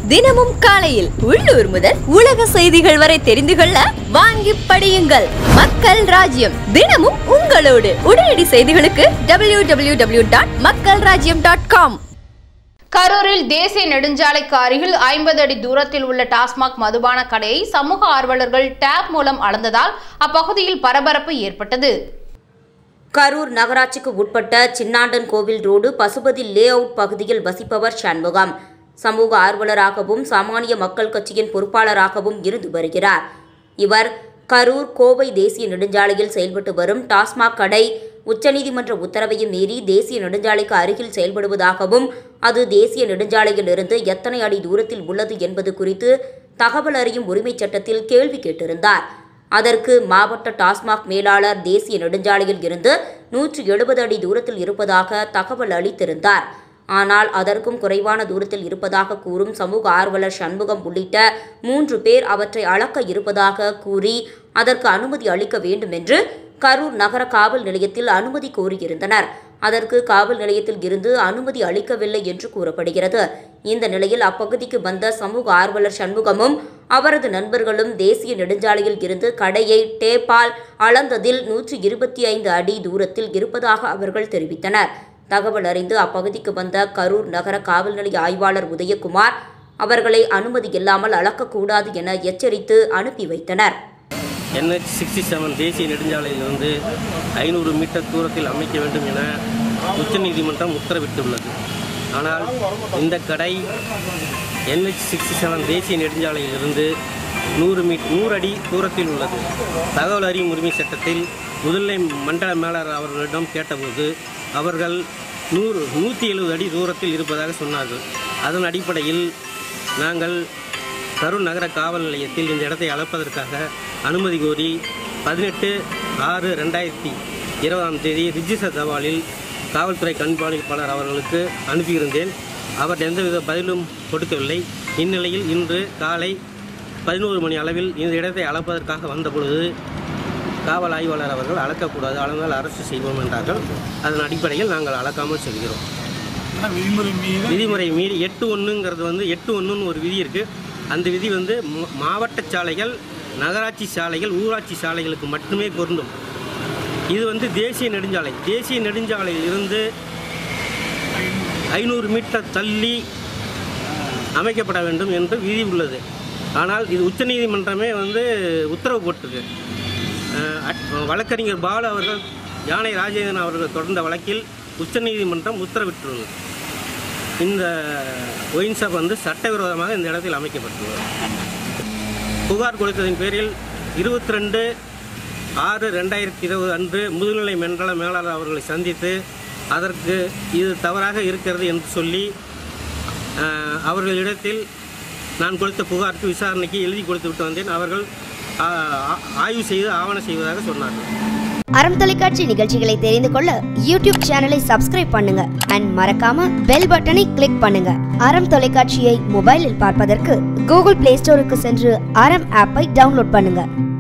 தினமும் காலையில் உள்ளூர் முதல் உலக செய்திகள் வரை தெரிந்து கொள்ள வாங்கி படியுங்கள் மக்கள் ராஜ்யம் தினமும் உங்களோடு உடனடி செய்திகளுக்கு டபிள்யூ டபிள்யூ டபிள்யூ டாட் மக்கள் ராஜ்யம் டாட் காம் கரூரில் தேசிய நெடுஞ்சாலைக்கு அருகில் ஐம்பது அடி தூரத்தில் உள்ள டாஸ்மாக் மதுபான கடையை சமூக ஆர்வலர்கள் டேப் மூலம் அளந்ததால் அப்பகுதியில் பரபரப்பு ஏற்பட்டது கரூர் நகராட்சிக்கு உட்பட்ட சின்னாண்டன் கோவில் ரோடு பசுபதி லே அவுட் பகுதியில் வசிப்பவர் சண்முகம் சமூக ஆர்வலராகவும் சாமானிய மக்கள் கட்சியின் பொறுப்பாளராகவும் இருந்து வருகிறார் இவர் கரூர் கோவை தேசிய நெடுஞ்சாலையில் செயல்பட்டு வரும் டாஸ்மாக் கடை உச்சநீதிமன்ற உத்தரவையும் மீறி தேசிய நெடுஞ்சாலைக்கு அருகில் செயல்படுவதாகவும் அது தேசிய நெடுஞ்சாலையிலிருந்து எத்தனை அடி தூரத்தில் உள்ளது என்பது குறித்து தகவல் அறியும் உரிமைச் சட்டத்தில் கேள்வி கேட்டிருந்தார் அதற்கு மாவட்ட டாஸ்மாக் மேலாளர் தேசிய நெடுஞ்சாலையில் இருந்து நூற்று எழுபது அடி தூரத்தில் இருப்பதாக தகவல் அளித்திருந்தார் ஆனால் அதற்கும் குறைவான தூரத்தில் இருப்பதாக கூறும் சமூக ஆர்வலர் சண்முகம் உள்ளிட்ட மூன்று பேர் அவற்றை அளக்க இருப்பதாக கூறி அதற்கு அனுமதி அளிக்க வேண்டும் என்று கரூர் நகர காவல் நிலையத்தில் அனுமதி கோரியிருந்தனர் அதற்கு காவல் நிலையத்தில் இருந்து அனுமதி அளிக்கவில்லை என்று கூறப்படுகிறது இந்த நிலையில் அப்பகுதிக்கு வந்த சமூக ஆர்வலர் சண்முகமும் அவரது நண்பர்களும் தேசிய நெடுஞ்சாலையில் இருந்து கடையை டேப்பால் அளந்ததில் நூற்றி இருபத்தி ஐந்து அடி தூரத்தில் இருப்பதாக அவர்கள் தெரிவித்தனர் தகவல் அறிந்து அப்பகுதிக்கு வந்த கரூர் நகர காவல் நிலைய ஆய்வாளர் உதயகுமார் அவர்களை அனுமதி இல்லாமல் அளக்கக்கூடாது என எச்சரித்து அனுப்பி வைத்தனர் என்ஹெச் சிக்ஸ்டி செவன் தேசிய நெடுஞ்சாலையிலிருந்து ஐநூறு மீட்டர் தூரத்தில் அமைக்க வேண்டும் என உச்சநீதிமன்றம் உத்தரவிட்டுள்ளது ஆனால் இந்த கடை என்ஹெச் சிக்ஸ்டி செவன் தேசிய நெடுஞ்சாலையிலிருந்து நூறு மீ நூறு அடி தூரத்தில் உள்ளது தகவல் அறியும் உரிமை சட்டத்தில் முதல்நிலை மண்டல மேலாளர் அவர்களிடம் கேட்டபோது அவர்கள் நூறு நூற்றி எழுபது அடி தூரத்தில் இருப்பதாக சொன்னார்கள் அதன் அடிப்படையில் நாங்கள் கரூர் நகர காவல் நிலையத்தில் இந்த இடத்தை அளப்பதற்காக அனுமதி கோரி பதினெட்டு ஆறு ரெண்டாயிரத்தி இருபதாம் தேதி ரிஜிஸ்டர் தபாலில் காவல்துறை கண்காணிப்பாளர் அவர்களுக்கு அனுப்பியிருந்தேன் அவர் எந்தவித பதிலும் கொடுக்கவில்லை இந்நிலையில் இன்று காலை பதினோரு மணி அளவில் இந்த இடத்தை அளப்பதற்காக வந்தபொழுது காவல் ஆய்வாளர் அவர்கள் அளக்கக்கூடாது அளந்தால் அரசு செய்வோம் என்றார்கள் அதன் அடிப்படையில் நாங்கள் அளக்காமல் செல்கிறோம் விதிமுறை மீறி எட்டு ஒன்றுங்கிறது வந்து எட்டு ஒன்றுன்னு ஒரு விதி இருக்குது அந்த விதி வந்து ம- மாவட்ட சாலைகள் நகராட்சி சாலைகள் ஊராட்சி சாலைகளுக்கு மட்டுமே பொருந்தும் இது வந்து தேசிய நெடுஞ்சாலை தேசிய நெடுஞ்சாலையில் இருந்து ஐநூறு மீட்டர் தள்ளி அமைக்கப்பட வேண்டும் என்று விதி உள்ளது ஆனால் இது உச்சநீதிமன்றமே வந்து உத்தரவு போட்டிருக்கு அஹ் அட்- வழக்கறிஞர் பாலு அவர்கள் யானை ராஜேந்திரன் அவர்கள் தொடர்ந்த வழக்கில் உச்சநீதிமன்றம் உத்தரவிட்டுள்ளது இந்த ஒயின் ஷாப் வந்து சட்டவிரோதமாக இந்த இடத்தில் அமைக்கப்பட்டுள்ளது புகார் கொடுத்ததின் பேரில் இருபத்தி ரெண்டு ஆறு ரெண்டாயிரத்தி இருபது அன்று முதுநிலை மண்டல மேலாளர் அவர்களை சந்தித்து அதற்கு இது தவறாக இருக்கிறது என்று சொல்லி அஹ், அவர்களிடத்தில் நான் கொடுத்த புகாருக்கு விசாரணைக்கு எழுதி கொடுத்து விட்டு வந்தேன் அவர்கள் ஆ- ஆ- ஆய்வு செய்து ஆவணம் செய்வதாக சொன்னார்கள் அறம் தொலைக்காட்சி நிகழ்ச்சிகளை தெரிந்து கொள்ள யூடியூப் சேனலை சப்ஸ்கிரைப் பண்ணுங்க அண்ட் மறக்காம பெல் பட்டனை கிளிக் பண்ணுங்க அறம் தொலைக்காட்சியை மொபைலில் பார்ப்பதற்கு கூகுள் பிளே ஸ்டோருக்கு சென்று அறம் ஆப்பை டவுன்லோட் பண்ணுங்க